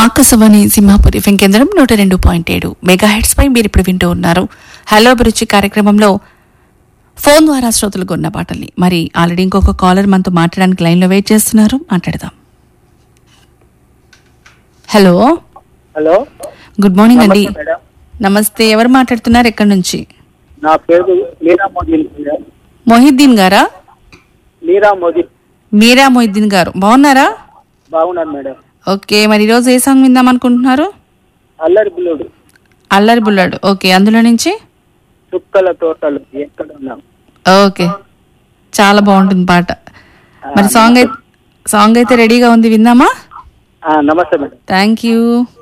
Akashvani Simhapuri FM కేంద్రం నూట రెండు పాయింట్ ఏడు మెగా హెడ్స్ పై మీరు ఇప్పుడు వింటూ ఉన్నారు హలో అభిరుచి కార్యక్రమంలో ఫోన్ ద్వారా శ్రోతలకు ఉన్న పాటల్ని మరి ఆల్రెడీ ఇంకొక కాలర్ మనతో మాట్లాడడానికి లైన్లో వెయిట్ చేస్తున్నారు మాట్లాడదాం హలో హలో గుడ్ మార్నింగ్ అండి నమస్తే మేడం నమస్తే ఎవరు మాట్లాడుతున్నారు ఎక్కడి నుంచి నా పేరు మీరా మోదీ మేడం. మొహిద్దీన్ గారా మీరా మోదీ మీరా మొహిద్దీన్ గారు బాగున్నారా బాగున్నాను మేడం ఓకే మరి ఈరోజు ఏ సాంగ్ విందాం అనుకుంటున్నారు అల్లరి బుల్లుడు అల్లరి బుల్లాడు ఓకే అందులో నుంచి చుక్కల తోటలు ఎక్కడ ఉన్నాం ఓకే చాలా బాగుంటుంది పాట మరి సాంగ్ అయితే సాంగ్ అయితే రెడీగా ఉంది విందామా ఆ, నమస్తే మేడం థ్యాంక్ యూ